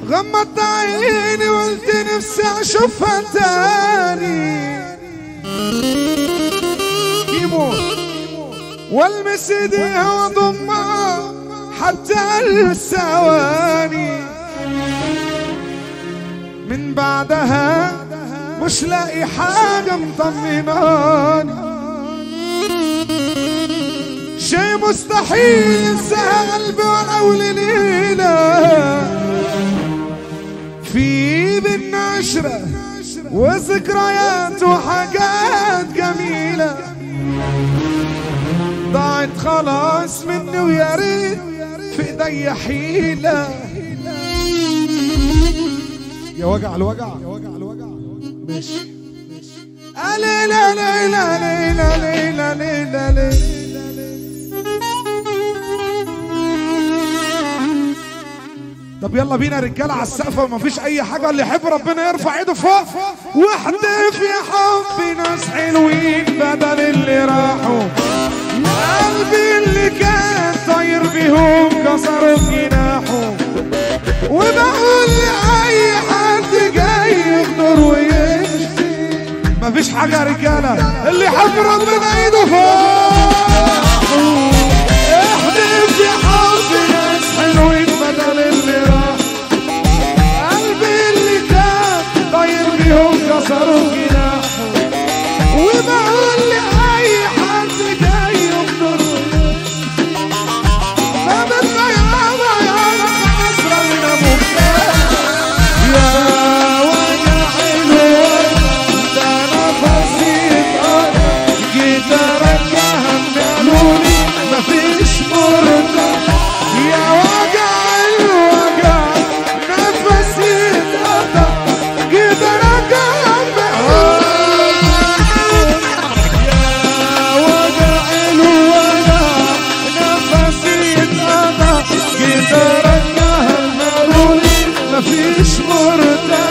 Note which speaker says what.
Speaker 1: غمضت عيني وقلت نفسي اشوفها تاني يموت والمس ايديها واضمها حتى الثواني من بعدها مش لاقي حاجة مطمناني شي مستحيل انسى قلبي ولو ليلة في بينا عشرة وذكريات وحاجات جميلة ضاعت خلاص مني ويا ريت في ايدي حيلة يا وجع الوجع يا وجع الوجع ماشي آه ليلى ليلى ليلى ليلى ليلى ليلى طب يلا بينا رجاله على السقف ومفيش اي حاجه اللي يحب ربنا يرفع ايده فوق واحدف يا حبي ناس حلوين بدل اللي راحوا قلبي اللي كان طاير بيهم كسروا جناحه وبقول لاي حد جاي يغدر ويمشي مفيش حاجه يا رجاله اللي يحب ربنا ايده فوق احدف يا حبي ناس حلوين بدل اللي راح قلبي اللي كان طاير بيهم كسروا جناحه وبقول لأي حد جاي يغدر ما بدنا يا ماما يا مصر من ابوك يا وجع الورد ده نفسي اتقطع جيت ارجعها قالوا لي مفيش مرضى يا وجع الوجع نفسي اتقطع جيت ارجعها يا وجع الوجع نفسي اتقطع جيت ارجعها قالوا لي مفيش مرضى